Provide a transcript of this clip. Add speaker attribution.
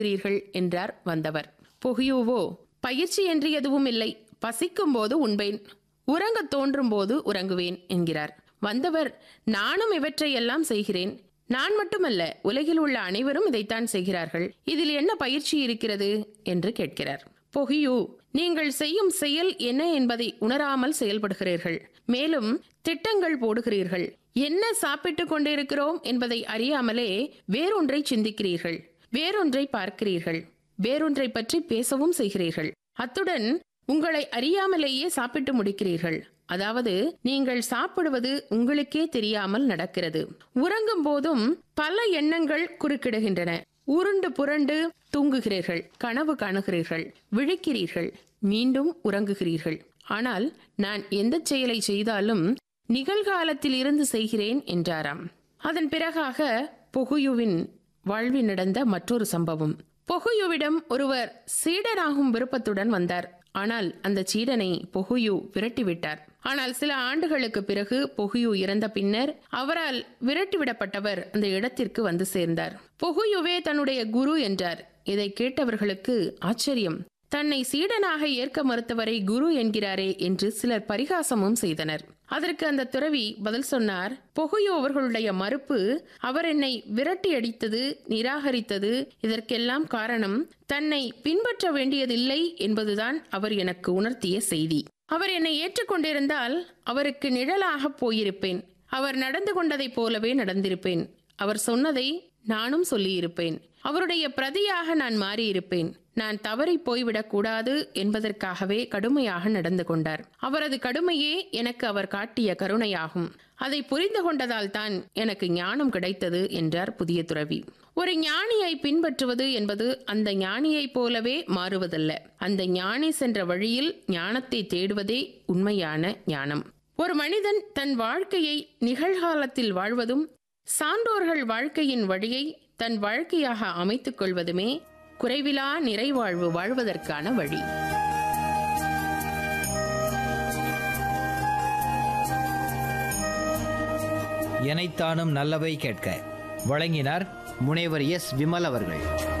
Speaker 1: இருக்கிறீர்கள் என்றார் வந்தவர் பொகியூவோ பயிற்சி என்று எதுவும் இல்லை பசிக்கும் போது உண்பேன் உறங்கத் தோன்றும் போது உறங்குவேன் என்கிறார் வந்தவர் நானும் இவற்றையெல்லாம் செய்கிறேன் நான் மட்டுமல்ல உலகில் உள்ள அனைவரும் இதைத்தான் செய்கிறார்கள் இதில் என்ன பயிற்சி இருக்கிறது என்று கேட்கிறார் பொகியு நீங்கள் செய்யும் செயல் என்ன என்பதை உணராமல் செயல்படுகிறீர்கள் மேலும் திட்டங்கள் போடுகிறீர்கள் என்ன சாப்பிட்டுக் கொண்டிருக்கிறோம் என்பதை அறியாமலே வேறொன்றை சிந்திக்கிறீர்கள் வேறொன்றை பார்க்கிறீர்கள் வேறொன்றை பற்றி பேசவும் செய்கிறீர்கள் அத்துடன் உங்களை அறியாமலேயே சாப்பிட்டு முடிக்கிறீர்கள் அதாவது நீங்கள் சாப்பிடுவது உங்களுக்கே தெரியாமல் நடக்கிறது உறங்கும் போதும் பல எண்ணங்கள் குறுக்கிடுகின்றன உருண்டு புரண்டு தூங்குகிறீர்கள் கனவு காணுகிறீர்கள் விழிக்கிறீர்கள் மீண்டும் உறங்குகிறீர்கள் ஆனால் நான் எந்த செயலை செய்தாலும் நிகழ்காலத்தில் இருந்து செய்கிறேன் என்றாராம் அதன் பிறகாக பொகுயுவின் வாழ்வில் நடந்த மற்றொரு சம்பவம் பொகுயுவிடம் ஒருவர் சீடனாகும் விருப்பத்துடன் வந்தார் ஆனால் அந்த சீடனை பொகுயு விரட்டிவிட்டார் ஆனால் சில ஆண்டுகளுக்கு பிறகு பொகுயு இறந்த பின்னர் அவரால் விரட்டிவிடப்பட்டவர் அந்த இடத்திற்கு வந்து சேர்ந்தார் பொகுயுவே தன்னுடைய குரு என்றார் இதை கேட்டவர்களுக்கு ஆச்சரியம் தன்னை சீடனாக ஏற்க மறுத்தவரை குரு என்கிறாரே என்று சிலர் பரிகாசமும் செய்தனர் அதற்கு அந்த துறவி பதில் சொன்னார் பொகுயோ அவர்களுடைய மறுப்பு அவர் என்னை விரட்டி அடித்தது நிராகரித்தது இதற்கெல்லாம் காரணம் தன்னை பின்பற்ற வேண்டியதில்லை என்பதுதான் அவர் எனக்கு உணர்த்திய செய்தி அவர் என்னை ஏற்றுக்கொண்டிருந்தால் அவருக்கு நிழலாக போயிருப்பேன் அவர் நடந்து கொண்டதைப் போலவே நடந்திருப்பேன் அவர் சொன்னதை நானும் சொல்லியிருப்பேன் அவருடைய பிரதியாக நான் மாறியிருப்பேன் நான் தவறி போய்விடக் கூடாது என்பதற்காகவே கடுமையாக நடந்து கொண்டார் அவரது கடுமையே எனக்கு அவர் காட்டிய கருணையாகும் அதை புரிந்து கொண்டதால் தான் எனக்கு ஞானம் கிடைத்தது என்றார் புதிய துறவி ஒரு ஞானியை பின்பற்றுவது என்பது அந்த ஞானியைப் போலவே மாறுவதல்ல அந்த ஞானி சென்ற வழியில் ஞானத்தை தேடுவதே உண்மையான ஞானம் ஒரு மனிதன் தன் வாழ்க்கையை நிகழ்காலத்தில் வாழ்வதும் சான்றோர்கள் வாழ்க்கையின் வழியை தன் வாழ்க்கையாக அமைத்துக் கொள்வதுமே குறைவிலா நிறைவாழ்வு வாழ்வதற்கான வழி
Speaker 2: எனைத்தானும் நல்லவை கேட்க வழங்கினார்
Speaker 3: முனைவர் எஸ் விமல் அவர்கள்